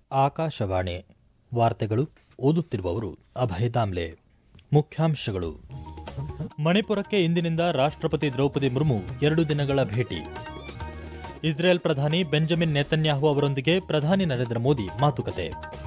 ಆಕಾಶವಾಣಿ ವಾರ್ತೆಗಳು ಓದುತ್ತಿರುವವರು ಅಭಯ ದಾಮ್ಲೆ ಮುಖ್ಯಾಂಶಗಳು ಮಣಿಪುರಕ್ಕೆ ಇಂದಿನಿಂದ ರಾಷ್ಟ್ರಪತಿ ದ್ರೌಪದಿ ಮುರ್ಮು ಎರಡು ದಿನಗಳ ಭೇಟಿ ಇಸ್ರೇಲ್ ಪ್ರಧಾನಿ ಬೆಂಜಮಿನ್ ನೇತನ್ಯಾಹು ಅವರೊಂದಿಗೆ ಪ್ರಧಾನಿ ನರೇಂದ್ರ ಮೋದಿ ಮಾತುಕತೆ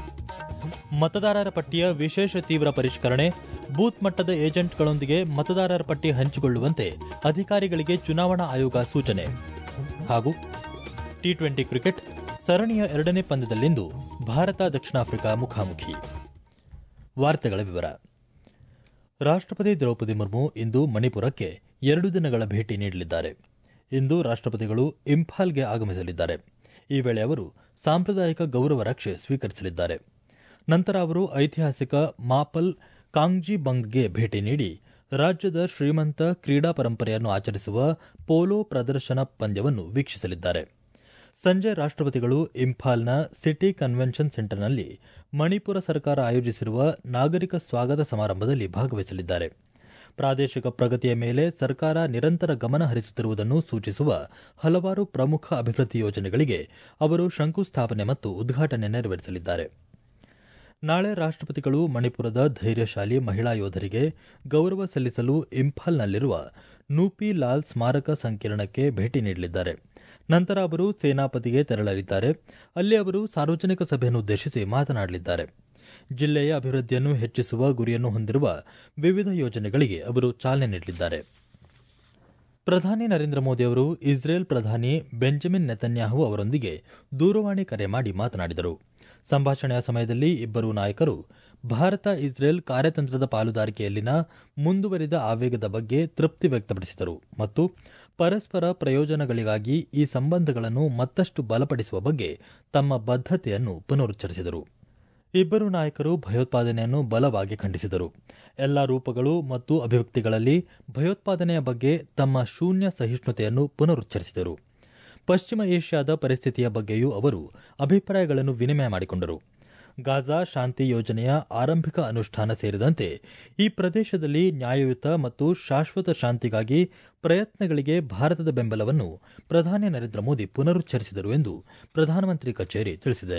ಮತದಾರರ ಪಟ್ಟಿಯ ವಿಶೇಷ ತೀವ್ರ ಪರಿಷ್ಕರಣೆ ಬೂತ್ ಮಟ್ಟದ ಏಜೆಂಟ್ಗಳೊಂದಿಗೆ ಮತದಾರರ ಪಟ್ಟಿ ಹಂಚಿಕೊಳ್ಳುವಂತೆ ಅಧಿಕಾರಿಗಳಿಗೆ ಚುನಾವಣಾ ಆಯೋಗ ಸೂಚನೆ ಹಾಗೂ ಟಿ ಟ್ವೆಂಟಿ ಕ್ರಿಕೆಟ್ ಸರಣಿಯ ಎರಡನೇ ಪಂದ್ಯದಲ್ಲಿಂದು ಭಾರತ ದಕ್ಷಿಣ ಆಫ್ರಿಕಾ ಮುಖಾಮುಖಿ ವಾರ್ತೆಗಳ ವಿವರ ರಾಷ್ಟ್ರಪತಿ ದ್ರೌಪದಿ ಮುರ್ಮು ಇಂದು ಮಣಿಪುರಕ್ಕೆ ಎರಡು ದಿನಗಳ ಭೇಟಿ ನೀಡಲಿದ್ದಾರೆ ಇಂದು ರಾಷ್ಟ್ರಪತಿಗಳು ಇಂಫಾಲ್ಗೆ ಆಗಮಿಸಲಿದ್ದಾರೆ ಈ ವೇಳೆ ಅವರು ಸಾಂಪ್ರದಾಯಿಕ ಗೌರವ ರಕ್ಷೆ ಸ್ವೀಕರಿಸಲಿದ್ದಾರೆ ನಂತರ ಅವರು ಐತಿಹಾಸಿಕ ಮಾಪಲ್ ಕಾಂಗ್ಜಿ ಬಂಗ್ಗೆ ಭೇಟಿ ನೀಡಿ ರಾಜ್ಯದ ಶ್ರೀಮಂತ ಕ್ರೀಡಾ ಪರಂಪರೆಯನ್ನು ಆಚರಿಸುವ ಪೋಲೋ ಪ್ರದರ್ಶನ ಪಂದ್ಯವನ್ನು ವೀಕ್ಷಿಸಲಿದ್ದಾರೆ ಸಂಜೆ ರಾಷ್ಟ್ರಪತಿಗಳು ಇಂಫಾಲ್ನ ಸಿಟಿ ಕನ್ವೆನ್ಷನ್ ಸೆಂಟರ್ನಲ್ಲಿ ಮಣಿಪುರ ಸರ್ಕಾರ ಆಯೋಜಿಸಿರುವ ನಾಗರಿಕ ಸ್ವಾಗತ ಸಮಾರಂಭದಲ್ಲಿ ಭಾಗವಹಿಸಲಿದ್ದಾರೆ ಪ್ರಾದೇಶಿಕ ಪ್ರಗತಿಯ ಮೇಲೆ ಸರ್ಕಾರ ನಿರಂತರ ಗಮನ ಹರಿಸುತ್ತಿರುವುದನ್ನು ಸೂಚಿಸುವ ಹಲವಾರು ಪ್ರಮುಖ ಅಭಿವೃದ್ಧಿ ಯೋಜನೆಗಳಿಗೆ ಅವರು ಶಂಕುಸ್ಥಾಪನೆ ಮತ್ತು ಉದ್ಘಾಟನೆ ನೆರವೇರಿಸಲಿದ್ದಾರೆ ನಾಳೆ ರಾಷ್ಟ್ರಪತಿಗಳು ಮಣಿಪುರದ ಧೈರ್ಯಶಾಲಿ ಮಹಿಳಾ ಯೋಧರಿಗೆ ಗೌರವ ಸಲ್ಲಿಸಲು ಇಂಫಾಲ್ನಲ್ಲಿರುವ ನೂಪಿ ಲಾಲ್ ಸ್ಮಾರಕ ಸಂಕೀರ್ಣಕ್ಕೆ ಭೇಟಿ ನೀಡಲಿದ್ದಾರೆ ನಂತರ ಅವರು ಸೇನಾಪತಿಗೆ ತೆರಳಲಿದ್ದಾರೆ ಅಲ್ಲಿ ಅವರು ಸಾರ್ವಜನಿಕ ಸಭೆಯನ್ನು ಉದ್ದೇಶಿಸಿ ಮಾತನಾಡಲಿದ್ದಾರೆ ಜಿಲ್ಲೆಯ ಅಭಿವೃದ್ಧಿಯನ್ನು ಹೆಚ್ಚಿಸುವ ಗುರಿಯನ್ನು ಹೊಂದಿರುವ ವಿವಿಧ ಯೋಜನೆಗಳಿಗೆ ಅವರು ಚಾಲನೆ ನೀಡಲಿದ್ದಾರೆ ಪ್ರಧಾನಿ ನರೇಂದ್ರ ಮೋದಿ ಅವರು ಇಸ್ರೇಲ್ ಪ್ರಧಾನಿ ಬೆಂಜಮಿನ್ ನೆತನ್ಯಾಹು ಅವರೊಂದಿಗೆ ದೂರವಾಣಿ ಕರೆ ಮಾಡಿ ಮಾತನಾಡಿದರು ಸಂಭಾಷಣೆಯ ಸಮಯದಲ್ಲಿ ಇಬ್ಬರೂ ನಾಯಕರು ಭಾರತ ಇಸ್ರೇಲ್ ಕಾರ್ಯತಂತ್ರದ ಪಾಲುದಾರಿಕೆಯಲ್ಲಿನ ಮುಂದುವರಿದ ಆವೇಗದ ಬಗ್ಗೆ ತೃಪ್ತಿ ವ್ಯಕ್ತಪಡಿಸಿದರು ಮತ್ತು ಪರಸ್ಪರ ಪ್ರಯೋಜನಗಳಿಗಾಗಿ ಈ ಸಂಬಂಧಗಳನ್ನು ಮತ್ತಷ್ಟು ಬಲಪಡಿಸುವ ಬಗ್ಗೆ ತಮ್ಮ ಬದ್ಧತೆಯನ್ನು ಪುನರುಚ್ಚರಿಸಿದರು ಇಬ್ಬರು ನಾಯಕರು ಭಯೋತ್ಪಾದನೆಯನ್ನು ಬಲವಾಗಿ ಖಂಡಿಸಿದರು ಎಲ್ಲ ರೂಪಗಳು ಮತ್ತು ಅಭಿವ್ಯಕ್ತಿಗಳಲ್ಲಿ ಭಯೋತ್ಪಾದನೆಯ ಬಗ್ಗೆ ತಮ್ಮ ಶೂನ್ಯ ಸಹಿಷ್ಣುತೆಯನ್ನು ಪುನರುಚ್ಚರಿಸಿದರು ಪಶ್ಚಿಮ ಏಷ್ಯಾದ ಪರಿಸ್ಥಿತಿಯ ಬಗ್ಗೆಯೂ ಅವರು ಅಭಿಪ್ರಾಯಗಳನ್ನು ವಿನಿಮಯ ಮಾಡಿಕೊಂಡರು ಗಾಜಾ ಶಾಂತಿ ಯೋಜನೆಯ ಆರಂಭಿಕ ಅನುಷ್ಠಾನ ಸೇರಿದಂತೆ ಈ ಪ್ರದೇಶದಲ್ಲಿ ನ್ಯಾಯಯುತ ಮತ್ತು ಶಾಶ್ವತ ಶಾಂತಿಗಾಗಿ ಪ್ರಯತ್ನಗಳಿಗೆ ಭಾರತದ ಬೆಂಬಲವನ್ನು ಪ್ರಧಾನಿ ನರೇಂದ್ರ ಮೋದಿ ಪುನರುಚ್ಚರಿಸಿದರು ಎಂದು ಪ್ರಧಾನಮಂತ್ರಿ ಕಚೇರಿ ತಿಳಿಸಿದೆ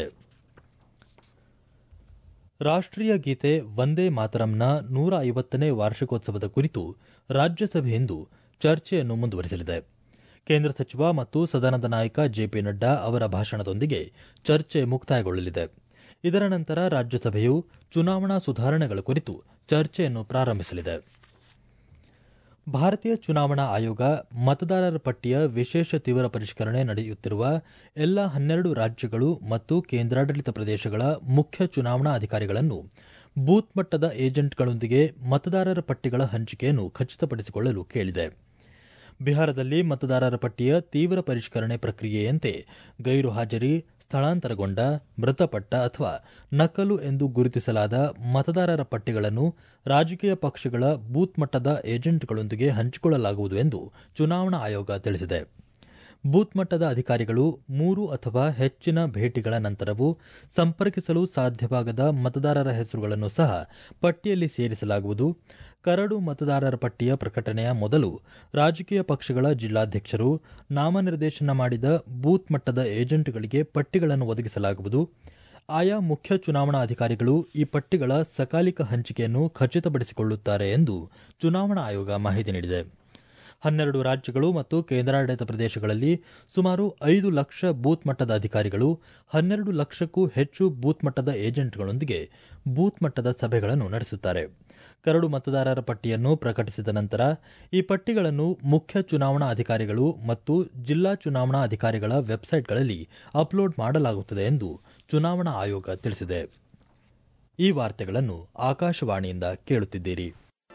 ರಾಷ್ಟ್ರೀಯ ಗೀತೆ ವಂದೇ ಮಾತರಂನ ನೂರ ಐವತ್ತನೇ ವಾರ್ಷಿಕೋತ್ಸವದ ಕುರಿತು ರಾಜ್ಯಸಭೆ ಇಂದು ಚರ್ಚೆಯನ್ನು ಮುಂದುವರೆಸಲಿದೆ ಕೇಂದ್ರ ಸಚಿವ ಮತ್ತು ಸದನದ ನಾಯಕ ಜೆಪಿ ನಡ್ಡಾ ಅವರ ಭಾಷಣದೊಂದಿಗೆ ಚರ್ಚೆ ಮುಕ್ತಾಯಗೊಳ್ಳಲಿದೆ ಇದರ ನಂತರ ರಾಜ್ಯಸಭೆಯು ಚುನಾವಣಾ ಸುಧಾರಣೆಗಳ ಕುರಿತು ಚರ್ಚೆಯನ್ನು ಪ್ರಾರಂಭಿಸಲಿದೆ ಭಾರತೀಯ ಚುನಾವಣಾ ಆಯೋಗ ಮತದಾರರ ಪಟ್ಟಿಯ ವಿಶೇಷ ತೀವ್ರ ಪರಿಷ್ಕರಣೆ ನಡೆಯುತ್ತಿರುವ ಎಲ್ಲ ಹನ್ನೆರಡು ರಾಜ್ಯಗಳು ಮತ್ತು ಕೇಂದ್ರಾಡಳಿತ ಪ್ರದೇಶಗಳ ಮುಖ್ಯ ಚುನಾವಣಾ ಅಧಿಕಾರಿಗಳನ್ನು ಬೂತ್ ಮಟ್ಟದ ಏಜೆಂಟ್ಗಳೊಂದಿಗೆ ಮತದಾರರ ಪಟ್ಟಿಗಳ ಹಂಚಿಕೆಯನ್ನು ಖಚಿತಪಡಿಸಿಕೊಳ್ಳಲು ಕೇಳಿದೆ ಬಿಹಾರದಲ್ಲಿ ಮತದಾರರ ಪಟ್ಟಿಯ ತೀವ್ರ ಪರಿಷ್ಕರಣೆ ಪ್ರಕ್ರಿಯೆಯಂತೆ ಗೈರು ಹಾಜರಿ ಸ್ಥಳಾಂತರಗೊಂಡ ಮೃತಪಟ್ಟ ಅಥವಾ ನಕಲು ಎಂದು ಗುರುತಿಸಲಾದ ಮತದಾರರ ಪಟ್ಟಿಗಳನ್ನು ರಾಜಕೀಯ ಪಕ್ಷಗಳ ಬೂತ್ ಮಟ್ಟದ ಏಜೆಂಟ್ಗಳೊಂದಿಗೆ ಹಂಚಿಕೊಳ್ಳಲಾಗುವುದು ಎಂದು ಚುನಾವಣಾ ಆಯೋಗ ತಿಳಿಸಿದೆ ಬೂತ್ ಮಟ್ಟದ ಅಧಿಕಾರಿಗಳು ಮೂರು ಅಥವಾ ಹೆಚ್ಚಿನ ಭೇಟಿಗಳ ನಂತರವೂ ಸಂಪರ್ಕಿಸಲು ಸಾಧ್ಯವಾಗದ ಮತದಾರರ ಹೆಸರುಗಳನ್ನು ಸಹ ಪಟ್ಟಿಯಲ್ಲಿ ಸೇರಿಸಲಾಗುವುದು ಕರಡು ಮತದಾರರ ಪಟ್ಟಿಯ ಪ್ರಕಟಣೆಯ ಮೊದಲು ರಾಜಕೀಯ ಪಕ್ಷಗಳ ಜಿಲ್ಲಾಧ್ಯಕ್ಷರು ನಾಮನಿರ್ದೇಶನ ಮಾಡಿದ ಬೂತ್ ಮಟ್ಟದ ಏಜೆಂಟ್ಗಳಿಗೆ ಪಟ್ಟಿಗಳನ್ನು ಒದಗಿಸಲಾಗುವುದು ಆಯಾ ಮುಖ್ಯ ಚುನಾವಣಾ ಅಧಿಕಾರಿಗಳು ಈ ಪಟ್ಟಿಗಳ ಸಕಾಲಿಕ ಹಂಚಿಕೆಯನ್ನು ಖಚಿತಪಡಿಸಿಕೊಳ್ಳುತ್ತಾರೆ ಎಂದು ಚುನಾವಣಾ ಆಯೋಗ ಮಾಹಿತಿ ನೀಡಿದೆ ಹನ್ನೆರಡು ರಾಜ್ಯಗಳು ಮತ್ತು ಕೇಂದ್ರಾಡಳಿತ ಪ್ರದೇಶಗಳಲ್ಲಿ ಸುಮಾರು ಐದು ಲಕ್ಷ ಬೂತ್ ಮಟ್ಟದ ಅಧಿಕಾರಿಗಳು ಹನ್ನೆರಡು ಲಕ್ಷಕ್ಕೂ ಹೆಚ್ಚು ಬೂತ್ ಮಟ್ಟದ ಏಜೆಂಟ್ಗಳೊಂದಿಗೆ ಬೂತ್ ಮಟ್ಟದ ಸಭೆಗಳನ್ನು ನಡೆಸುತ್ತಾರೆ ಕರಡು ಮತದಾರರ ಪಟ್ಟಿಯನ್ನು ಪ್ರಕಟಿಸಿದ ನಂತರ ಈ ಪಟ್ಟಿಗಳನ್ನು ಮುಖ್ಯ ಚುನಾವಣಾ ಅಧಿಕಾರಿಗಳು ಮತ್ತು ಜಿಲ್ಲಾ ಚುನಾವಣಾ ಅಧಿಕಾರಿಗಳ ವೆಬ್ಸೈಟ್ಗಳಲ್ಲಿ ಅಪ್ಲೋಡ್ ಮಾಡಲಾಗುತ್ತದೆ ಎಂದು ಚುನಾವಣಾ ಆಯೋಗ ತಿಳಿಸಿದೆ ಈ ವಾರ್ತೆಗಳನ್ನು ಆಕಾಶವಾಣಿಯಿಂದ ಕೇಳುತ್ತಿದ್ದೀರಿ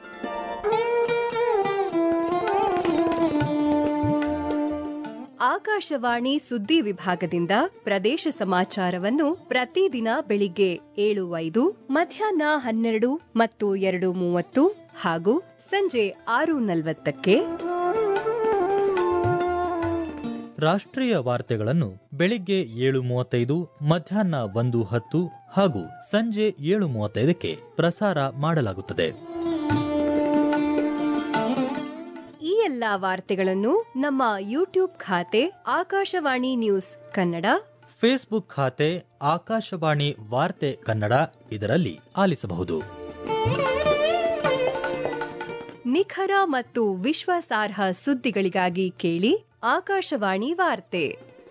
ಆಕಾಶವಾಣಿ ಸುದ್ದಿ ವಿಭಾಗದಿಂದ ಪ್ರದೇಶ ಸಮಾಚಾರವನ್ನು ಪ್ರತಿದಿನ ಬೆಳಿಗ್ಗೆ ಏಳು ಐದು ಮಧ್ಯಾಹ್ನ ಹನ್ನೆರಡು ಮತ್ತು ಎರಡು ಮೂವತ್ತು ಹಾಗೂ ಸಂಜೆ ಆರು ನಲವತ್ತಕ್ಕೆ ರಾಷ್ಟ್ರೀಯ ವಾರ್ತೆಗಳನ್ನು ಬೆಳಿಗ್ಗೆ ಏಳು ಮೂವತ್ತೈದು ಮಧ್ಯಾಹ್ನ ಒಂದು ಹತ್ತು ಹಾಗೂ ಸಂಜೆ ಏಳು ಮೂವತ್ತೈದಕ್ಕೆ ಪ್ರಸಾರ ಮಾಡಲಾಗುತ್ತದೆ ಈ ಎಲ್ಲಾ ವಾರ್ತೆಗಳನ್ನು ನಮ್ಮ ಯೂಟ್ಯೂಬ್ ಖಾತೆ ಆಕಾಶವಾಣಿ ನ್ಯೂಸ್ ಕನ್ನಡ ಫೇಸ್ಬುಕ್ ಖಾತೆ ಆಕಾಶವಾಣಿ ವಾರ್ತೆ ಕನ್ನಡ ಇದರಲ್ಲಿ ಆಲಿಸಬಹುದು ನಿಖರ ಮತ್ತು ವಿಶ್ವಾಸಾರ್ಹ ಸುದ್ದಿಗಳಿಗಾಗಿ ಕೇಳಿ ಆಕಾಶವಾಣಿ ವಾರ್ತೆ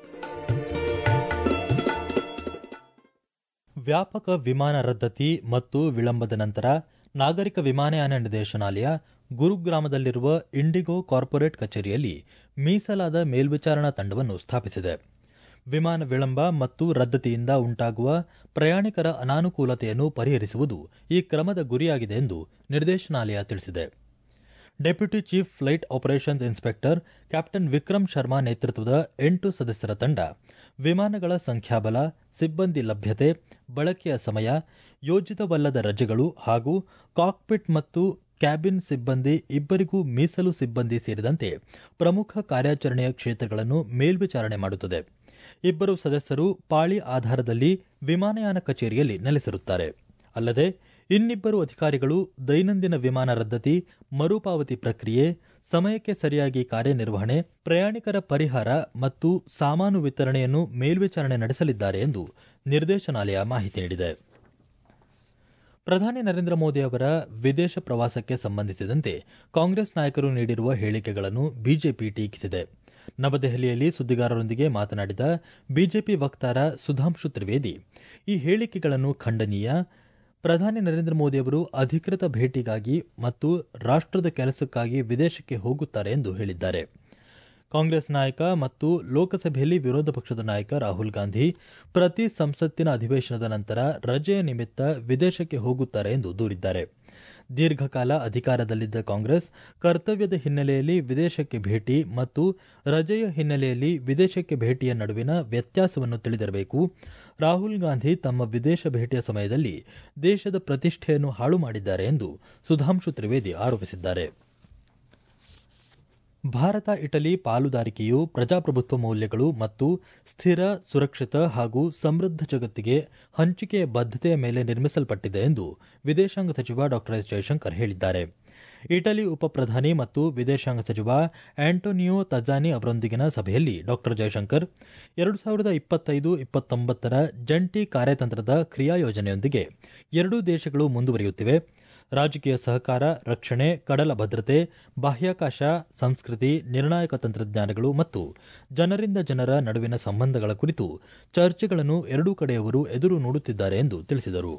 ವ್ಯಾಪಕ ವಿಮಾನ ರದ್ದತಿ ಮತ್ತು ವಿಳಂಬದ ನಂತರ ನಾಗರಿಕ ವಿಮಾನಯಾನ ನಿರ್ದೇಶನಾಲಯ ಗುರುಗ್ರಾಮದಲ್ಲಿರುವ ಇಂಡಿಗೋ ಕಾರ್ಪೊರೇಟ್ ಕಚೇರಿಯಲ್ಲಿ ಮೀಸಲಾದ ಮೇಲ್ವಿಚಾರಣಾ ತಂಡವನ್ನು ಸ್ಥಾಪಿಸಿದೆ ವಿಮಾನ ವಿಳಂಬ ಮತ್ತು ರದ್ದತಿಯಿಂದ ಉಂಟಾಗುವ ಪ್ರಯಾಣಿಕರ ಅನಾನುಕೂಲತೆಯನ್ನು ಪರಿಹರಿಸುವುದು ಈ ಕ್ರಮದ ಗುರಿಯಾಗಿದೆ ಎಂದು ನಿರ್ದೇಶನಾಲಯ ತಿಳಿಸಿದೆ deputy chief flight operations inspector captain Vikram Sharma ನೇತೃತ್ವದ ಎಂಟು ಸದಸ್ಯರ ತಂಡ ವಿಮಾನಗಳ ಸಂಖ್ಯಾಬಲ ಸಿಬ್ಬಂದಿ ಲಭ್ಯತೆ ಬಳಕೆಯ ಸಮಯ ಯೋಜಿತವಲ್ಲದ ರಜೆಗಳು ಹಾಗೂ ಕಾಕ್ಪಿಟ್ ಮತ್ತು ಕ್ಯಾಬಿನ್ ಸಿಬ್ಬಂದಿ ಇಬ್ಬರಿಗೂ ಮೀಸಲು ಸಿಬ್ಬಂದಿ ಸೇರಿದಂತೆ ಪ್ರಮುಖ ಕಾರ್ಯಾಚರಣೆಯ ಕ್ಷೇತ್ರಗಳನ್ನು ಮೇಲ್ವಿಚಾರಣೆ ಮಾಡುತ್ತದೆ ಇಬ್ಬರು ಸದಸ್ಯರು ಪಾಳಿ ಆಧಾರದಲ್ಲಿ ವಿಮಾನಯಾನ ಕಚೇರಿಯಲ್ಲಿ ನೆಲೆಸಿರುತ್ತಾರೆ ಅಲ್ಲದೆ ಇನ್ನಿಬ್ಬರು ಅಧಿಕಾರಿಗಳು ದೈನಂದಿನ ವಿಮಾನ ರದ್ದತಿ ಮರುಪಾವತಿ ಪ್ರಕ್ರಿಯೆ ಸಮಯಕ್ಕೆ ಸರಿಯಾಗಿ ಕಾರ್ಯನಿರ್ವಹಣೆ ಪ್ರಯಾಣಿಕರ ಪರಿಹಾರ ಮತ್ತು ಸಾಮಾನು ವಿತರಣೆಯನ್ನು ಮೇಲ್ವಿಚಾರಣೆ ನಡೆಸಲಿದ್ದಾರೆ ಎಂದು ನಿರ್ದೇಶನಾಲಯ ಮಾಹಿತಿ ನೀಡಿದೆ ಪ್ರಧಾನಿ ನರೇಂದ್ರ ಮೋದಿ ಅವರ ವಿದೇಶ ಪ್ರವಾಸಕ್ಕೆ ಸಂಬಂಧಿಸಿದಂತೆ ಕಾಂಗ್ರೆಸ್ ನಾಯಕರು ನೀಡಿರುವ ಹೇಳಿಕೆಗಳನ್ನು ಬಿಜೆಪಿ ಟೀಕಿಸಿದೆ ನವದೆಹಲಿಯಲ್ಲಿ ಸುದ್ದಿಗಾರರೊಂದಿಗೆ ಮಾತನಾಡಿದ ಬಿಜೆಪಿ ವಕ್ತಾರ ಸುಧಾಂಶು ತ್ರಿವೇದಿ ಈ ಹೇಳಿಕೆಗಳನ್ನು ಖಂಡನೀಯ ಪ್ರಧಾನಿ ನರೇಂದ್ರ ಮೋದಿ ಅವರು ಅಧಿಕೃತ ಭೇಟಿಗಾಗಿ ಮತ್ತು ರಾಷ್ಟದ ಕೆಲಸಕ್ಕಾಗಿ ವಿದೇಶಕ್ಕೆ ಹೋಗುತ್ತಾರೆ ಎಂದು ಹೇಳಿದ್ದಾರೆ ಕಾಂಗ್ರೆಸ್ ನಾಯಕ ಮತ್ತು ಲೋಕಸಭೆಯಲ್ಲಿ ವಿರೋಧ ಪಕ್ಷದ ನಾಯಕ ರಾಹುಲ್ ಗಾಂಧಿ ಪ್ರತಿ ಸಂಸತ್ತಿನ ಅಧಿವೇಶನದ ನಂತರ ರಜೆಯ ನಿಮಿತ್ತ ವಿದೇಶಕ್ಕೆ ಹೋಗುತ್ತಾರೆ ಎಂದು ದೂರಿದ್ದಾರೆ ದೀರ್ಘಕಾಲ ಅಧಿಕಾರದಲ್ಲಿದ್ದ ಕಾಂಗ್ರೆಸ್ ಕರ್ತವ್ಯದ ಹಿನ್ನೆಲೆಯಲ್ಲಿ ವಿದೇಶಕ್ಕೆ ಭೇಟಿ ಮತ್ತು ರಜೆಯ ಹಿನ್ನೆಲೆಯಲ್ಲಿ ವಿದೇಶಕ್ಕೆ ಭೇಟಿಯ ನಡುವಿನ ವ್ಯತ್ಯಾಸವನ್ನು ತಿಳಿದಿರಬೇಕು ರಾಹುಲ್ ಗಾಂಧಿ ತಮ್ಮ ವಿದೇಶ ಭೇಟಿಯ ಸಮಯದಲ್ಲಿ ದೇಶದ ಪ್ರತಿಷ್ಠೆಯನ್ನು ಹಾಳು ಮಾಡಿದ್ದಾರೆ ಎಂದು ಸುಧಾಂಶು ತ್ರಿವೇದಿ ಆರೋಪಿಸಿದ್ದಾರೆ ಭಾರತ ಇಟಲಿ ಪಾಲುದಾರಿಕೆಯು ಪ್ರಜಾಪ್ರಭುತ್ವ ಮೌಲ್ಯಗಳು ಮತ್ತು ಸ್ಥಿರ ಸುರಕ್ಷಿತ ಹಾಗೂ ಸಮೃದ್ಧ ಜಗತ್ತಿಗೆ ಹಂಚಿಕೆಯ ಬದ್ಧತೆಯ ಮೇಲೆ ನಿರ್ಮಿಸಲ್ಪಟ್ಟಿದೆ ಎಂದು ವಿದೇಶಾಂಗ ಸಚಿವ ಡಾ ಎಸ್ ಜಯಶಂಕರ್ ಹೇಳಿದ್ದಾರೆ ಇಟಲಿ ಉಪ ಪ್ರಧಾನಿ ಮತ್ತು ವಿದೇಶಾಂಗ ಸಚಿವ ಆಂಟೋನಿಯೋ ತಜಾನಿ ಅವರೊಂದಿಗಿನ ಸಭೆಯಲ್ಲಿ ಡಾ ಜಯಶಂಕರ್ ಎರಡು ಸಾವಿರದ ಇಪ್ಪತ್ತೈದು ಇಪ್ಪತ್ತೊಂಬತ್ತರ ಜಂಟಿ ಕಾರ್ಯತಂತ್ರದ ಕ್ರಿಯಾಯೋಜನೆಯೊಂದಿಗೆ ಎರಡೂ ದೇಶಗಳು ಮುಂದುವರಿಯುತ್ತಿವೆ ರಾಜಕೀಯ ಸಹಕಾರ ರಕ್ಷಣೆ ಕಡಲ ಭದ್ರತೆ ಬಾಹ್ಯಾಕಾಶ ಸಂಸ್ಕೃತಿ ನಿರ್ಣಾಯಕ ತಂತ್ರಜ್ಞಾನಗಳು ಮತ್ತು ಜನರಿಂದ ಜನರ ನಡುವಿನ ಸಂಬಂಧಗಳ ಕುರಿತು ಚರ್ಚೆಗಳನ್ನು ಎರಡೂ ಕಡೆಯವರು ಎದುರು ನೋಡುತ್ತಿದ್ದಾರೆ ಎಂದು ತಿಳಿಸಿದರು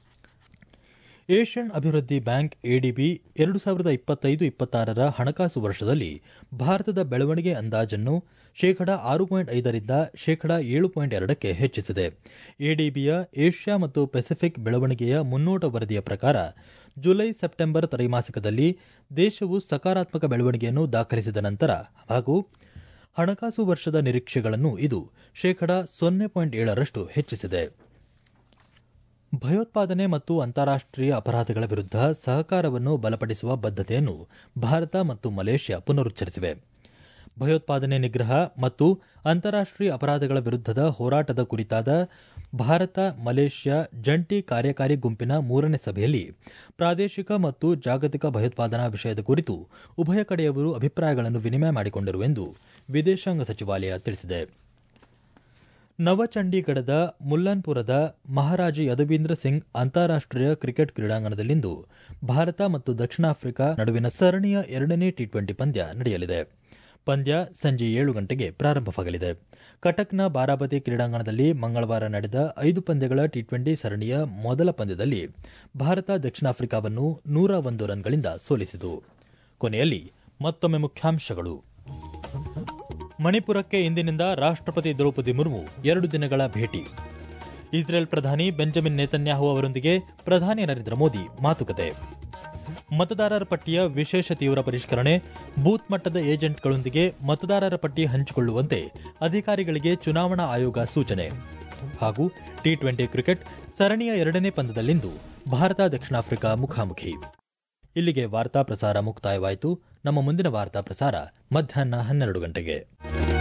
ಏಷ್ಯನ್ ಅಭಿವೃದ್ಧಿ ಬ್ಯಾಂಕ್ ಎಡಿಬಿ ಎರಡು ಸಾವಿರದ ಇಪ್ಪತ್ತೈದು ಇಪ್ಪತ್ತಾರರ ಹಣಕಾಸು ವರ್ಷದಲ್ಲಿ ಭಾರತದ ಬೆಳವಣಿಗೆ ಅಂದಾಜನ್ನು ಶೇಕಡ ಆರು ಪಾಯಿಂಟ್ ಐದರಿಂದ ಶೇಕಡ ಏಳು ಪಾಯಿಂಟ್ ಎರಡಕ್ಕೆ ಹೆಚ್ಚಿಸಿದೆ ಎಡಿಬಿಯ ಏಷ್ಯಾ ಮತ್ತು ಪೆಸಿಫಿಕ್ ಬೆಳವಣಿಗೆಯ ಮುನ್ನೋಟ ವರದಿಯ ಪ್ರಕಾರ ಜುಲೈ ಸೆಪ್ಟೆಂಬರ್ ತ್ರೈಮಾಸಿಕದಲ್ಲಿ ದೇಶವು ಸಕಾರಾತ್ಮಕ ಬೆಳವಣಿಗೆಯನ್ನು ದಾಖಲಿಸಿದ ನಂತರ ಹಾಗೂ ಹಣಕಾಸು ವರ್ಷದ ನಿರೀಕ್ಷೆಗಳನ್ನು ಇದು ಶೇಕಡ ಸೊನ್ನೆ ಪಾಯಿಂಟ್ ಏಳರಷ್ಟು ಹೆಚ್ಚಿಸಿದೆ ಭಯೋತ್ಪಾದನೆ ಮತ್ತು ಅಂತಾರಾಷ್ಟೀಯ ಅಪರಾಧಗಳ ವಿರುದ್ಧ ಸಹಕಾರವನ್ನು ಬಲಪಡಿಸುವ ಬದ್ಧತೆಯನ್ನು ಭಾರತ ಮತ್ತು ಮಲೇಷ್ಯಾ ಪುನರುಚ್ಚರಿಸಿವೆ ಭಯೋತ್ಪಾದನೆ ನಿಗ್ರಹ ಮತ್ತು ಅಂತಾರಾಷ್ಟೀಯ ಅಪರಾಧಗಳ ವಿರುದ್ಧದ ಹೋರಾಟದ ಕುರಿತಾದ ಭಾರತ ಮಲೇಷ್ಯಾ ಜಂಟಿ ಕಾರ್ಯಕಾರಿ ಗುಂಪಿನ ಮೂರನೇ ಸಭೆಯಲ್ಲಿ ಪ್ರಾದೇಶಿಕ ಮತ್ತು ಜಾಗತಿಕ ಭಯೋತ್ಪಾದನಾ ವಿಷಯದ ಕುರಿತು ಉಭಯ ಕಡೆಯವರು ಅಭಿಪ್ರಾಯಗಳನ್ನು ವಿನಿಮಯ ಮಾಡಿಕೊಂಡರು ಎಂದು ವಿದೇಶಾಂಗ ಸಚಿವಾಲಯ ತಿಳಿಸಿದೆ ನವಚಂಡೀಗಢದ ಮುಲ್ಲನ್ಪುರದ ಮಹಾರಾಜ ಯದುವೀಂದ್ರ ಸಿಂಗ್ ಅಂತಾರಾಷ್ಟೀಯ ಕ್ರಿಕೆಟ್ ಕ್ರೀಡಾಂಗಣದಲ್ಲಿಂದು ಭಾರತ ಮತ್ತು ದಕ್ಷಿಣ ಆಫ್ರಿಕಾ ನಡುವಿನ ಸರಣಿಯ ಎರಡನೇ ಟಿ ಟ್ವೆಂಟಿ ಪಂದ್ಯ ನಡೆಯಲಿದೆ ಪಂದ್ಯ ಸಂಜೆ ಏಳು ಗಂಟೆಗೆ ಪ್ರಾರಂಭವಾಗಲಿದೆ ಕಟಕ್ನ ಬಾರಾಬತಿ ಕ್ರೀಡಾಂಗಣದಲ್ಲಿ ಮಂಗಳವಾರ ನಡೆದ ಐದು ಪಂದ್ಯಗಳ ಟಿ ಟ್ವೆಂಟಿ ಸರಣಿಯ ಮೊದಲ ಪಂದ್ಯದಲ್ಲಿ ಭಾರತ ದಕ್ಷಿಣ ಆಫ್ರಿಕಾವನ್ನು ನೂರ ಒಂದು ರನ್ಗಳಿಂದ ಸೋಲಿಸಿತು ಕೊನೆಯಲ್ಲಿ ಮತ್ತೊಮ್ಮೆ ಮುಖ್ಯಾಂಶಗಳು ಮಣಿಪುರಕ್ಕೆ ಇಂದಿನಿಂದ ರಾಷ್ಟ್ರಪತಿ ದ್ರೌಪದಿ ಮುರ್ಮು ಎರಡು ದಿನಗಳ ಭೇಟಿ ಇಸ್ರೇಲ್ ಪ್ರಧಾನಿ ಬೆಂಜಮಿನ್ ನೇತನ್ಯಾಹು ಅವರೊಂದಿಗೆ ಪ್ರಧಾನಿ ನರೇಂದ್ರ ಮೋದಿ ಮಾತುಕತೆ ಮತದಾರರ ಪಟ್ಟಿಯ ವಿಶೇಷ ತೀವ್ರ ಪರಿಷ್ಕರಣೆ ಬೂತ್ ಮಟ್ಟದ ಏಜೆಂಟ್ಗಳೊಂದಿಗೆ ಮತದಾರರ ಪಟ್ಟಿ ಹಂಚಿಕೊಳ್ಳುವಂತೆ ಅಧಿಕಾರಿಗಳಿಗೆ ಚುನಾವಣಾ ಆಯೋಗ ಸೂಚನೆ ಹಾಗೂ ಟಿ ಟ್ವೆಂಟಿ ಕ್ರಿಕೆಟ್ ಸರಣಿಯ ಎರಡನೇ ಪಂದ್ಯದಲ್ಲಿಂದು ಭಾರತ ದಕ್ಷಿಣ ಆಫ್ರಿಕಾ ಮುಖಾಮುಖಿ ಇಲ್ಲಿಗೆ ವಾರ್ತಾ ಪ್ರಸಾರ ಮುಕ್ತಾಯವಾಯಿತು ನಮ್ಮ ಮುಂದಿನ ವಾರ್ತಾ ಪ್ರಸಾರ ಮಧ್ಯಾಹ್ನ ಹನ್ನೆರಡು ಗಂಟೆಗೆ